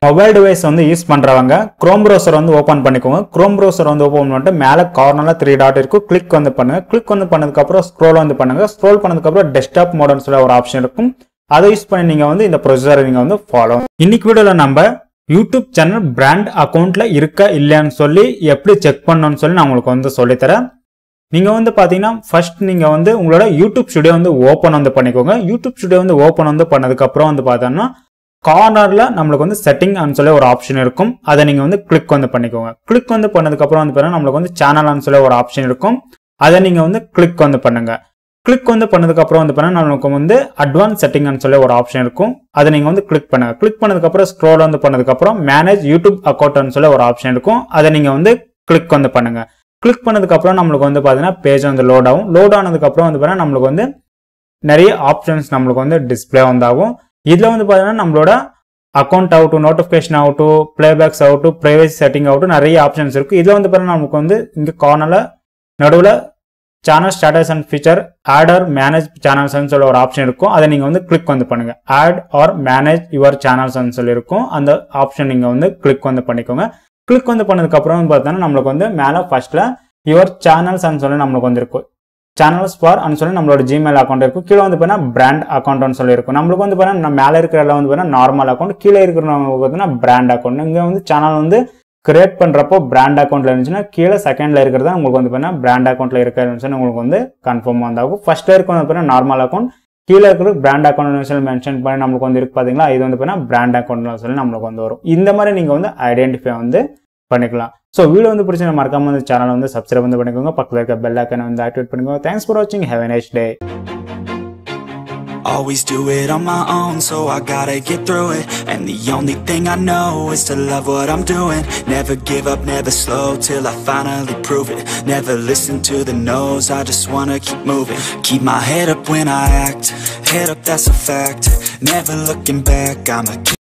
Mobile device வந்து use பண்றவங்க Chrome browser வந்து ஓப்பன் பண்ணிக்கோங்க குரோம் ப்ரௌசர் வந்து ஓப்பன் பண்ணிட்டு மேலே கார்னர்ல த்ரீ டாட் இருக்கும் கிளிக் வந்து பண்ணுங்க கிளிக் வந்து பண்ணதுக்கு அப்புறம் ஸ்க்ரோல் வந்து பண்ணுங்க ஸ்க்ரோல் பண்ணதுக்கு அப்புறம் டெஸ்க்டாப் மோட்னு சொல்லி ஒரு ஆப்ஷன் இருக்கும் அதை யூஸ் பண்ணி நீங்க வந்து இந்த ப்ரொசீஜரை நீங்க வந்து ஃபாலோ இன்னைக்கு வீடியோல நம்ம யூடியூப் சேனல் பிராண்ட் அக்கௌண்ட்ல இருக்கா இல்லையான்னு சொல்லி எப்படி செக் பண்ணணும்னு சொல்லி நான் உங்களுக்கு வந்து சொல்லித்தரேன் நீங்க வந்து பாத்தீங்கன்னா ஃபர்ஸ்ட் நீங்க வந்து உங்களோட யூடியூப் ஸ்டுடியோ வந்து ஓப்பன் வந்து பண்ணிக்கோங்க யூடியூப் ஸ்டுடியோ வந்து ஓப்பன் வந்து பண்ணதுக்கு அப்புறம் வந்து பார்த்தோம்னா கார்னர்ல நம்மளுக்கு வந்து செட்டிங் சொல்லி ஒரு ஆப்ஷன் இருக்கும் அதை நீங்க வந்து கிளிக் வந்து பண்ணிக்கோங்க கிளிக் வந்து பண்ணதுக்கு அப்புறம் வந்து பாத்தீங்கன்னா நம்மளுக்கு வந்து சேனல்னு சொல்லி ஒரு ஆப்ஷன் இருக்கும் அதை நீங்க வந்து கிளிக் வந்து பண்ணுங்க கிளிக் வந்து பண்ணதுக்கு அப்புறம் வந்து பார்த்தீங்கன்னா நம்மளுக்கு வந்து அட்வான்ஸ் செட்டிங்னு சொல்லி ஒரு ஆப்ஷன் இருக்கும் அதை நீங்க வந்து கிளிக் பண்ணுங்க கிளிக் பண்ணதுக்கு அப்புறம் ஸ்க்ரோல் வந்து பண்ணதுக்கு அப்புறம் மேனேஜ் யூடியூப் அக்கௌண்ட்னு சொல்லி ஒரு ஆப்ஷன் இருக்கும் அதை நீங்க வந்து கிளிக் வந்து பண்ணுங்க கிளிக் பண்ணதுக்கு அப்புறம் நம்மளுக்கு வந்து பார்த்தீங்கன்னா பேஜ் வந்து லோட் ஆகும் லோட் ஆனதுக்கு அப்புறம் வந்து பார்த்தீங்கன்னா நம்மளுக்கு வந்து நிறைய ஆப்ஷன்ஸ் நம்மளுக்கு வந்து டிஸ்பிளே வந்தாகும் இதுல வந்து பார்த்தீங்கன்னா நம்மளோட அக்கௌண்ட் ஆகட்டும் நோட்டிஃபிகேஷன் ஆகட்டும் பிளேபேக்ஸ் ஆகட்டும் ப்ரைவேசி செட்டிங் ஆகட்டும் நிறைய ஆப்ஷன்ஸ் இருக்கு இதுல வந்து பார்த்தீங்கன்னா நமக்கு வந்து இங்க கார்னர்ல நடுவில் channel status and feature add or manage channels சொல்லி ஒரு ஆப்ஷன் இருக்கும் அதை நீங்க வந்து கிளிக் வந்து பண்ணுங்க add or manage your channels சொல்லி இருக்கும் அந்த ஆப்ஷன் நீங்க வந்து கிளிக் வந்து பண்ணிக்கோங்க கிளிக் வந்து பண்ணதுக்கு அப்புறம் பார்த்தோன்னா நம்மளுக்கு வந்து மேலே ஃபர்ஸ்ட்ல யுவர் சேனல்ஸ் சொல்லி நம்மளுக்கு வந்து இருக்கும் சேனல்ஸ் ஃபார் அண்ட் சொல்லி நம்மளோட ஜிமெயில் அக்கௌண்ட் இருக்கும் கீழே வந்து பார்த்தீங்கன்னா பிராண்ட் அக்கௌண்ட்னு சொல்லி இருக்கும் நம்மளுக்கு வந்து பார்த்தீங்கன்னா மேலே இருக்கிற எல்லாம் வந்து பார்த்தீங்கன்னா நார்மல் அக்கௌண்ட் கீழே இருக்கிறவங்க பார்த்தீங்கன்னா பிராண்ட் அக்கௌண்ட் இங்கே வந்து சேனல் வந்து கிரியேட் பண்ணுறப்போ பிராண்ட் அக்கௌண்ட்ல இருந்துச்சுன்னா கீழே செகண்ட்ல இருக்கிறது உங்களுக்கு வந்து பார்த்தீங்கன்னா பிராண்ட் அக்கௌண்ட்ல இருக்கிறதுன்னு உங்களுக்கு வந்து கன்ஃபார்ம் வந்தாகும் ஃபர்ஸ்ட்ல இருக்க வந்து பார்த்தீங்கன்னா நார்மல் அக்கௌண்ட் கீழே இருக்கிற பிராண்ட் அக்கௌண்ட் சொல்லி மென்ஷன் பண்ணி நம்மளுக்கு வந்து இருக்கு பார்த்தீங்களா இது வந்து பார்த்தீங்கன்னா பிராண்ட் அக்கௌண்ட்ல சொல்லி நம்மளுக்கு வந்து வரும் இந்த மாதிரி நீங்கள் வந்து ஐடென்டிஃபை வந்து பண்ணிக்கலாம் ஸோ வீடியோ வந்து பிடிச்சி மறக்காம வந்து சேனல் வந்து சப்ஸ்கிரைப் வந்து பண்ணிக்கோங்க பக்கத்தில் இருக்க பெல் ஐக்கனை வந்து ஆக்டிவேட் பண்ணிக்கோங்க தேங்க்ஸ் ஃபார் வாட்சிங் have nice day Always do it on my own, so I gotta get through it. And the only thing I know is to love what I'm doing. Never give up, never slow till I finally prove it. Never listen to the no's, I just wanna keep moving. Keep my head up when I act, head up, that's a fact. Never looking back, I'm a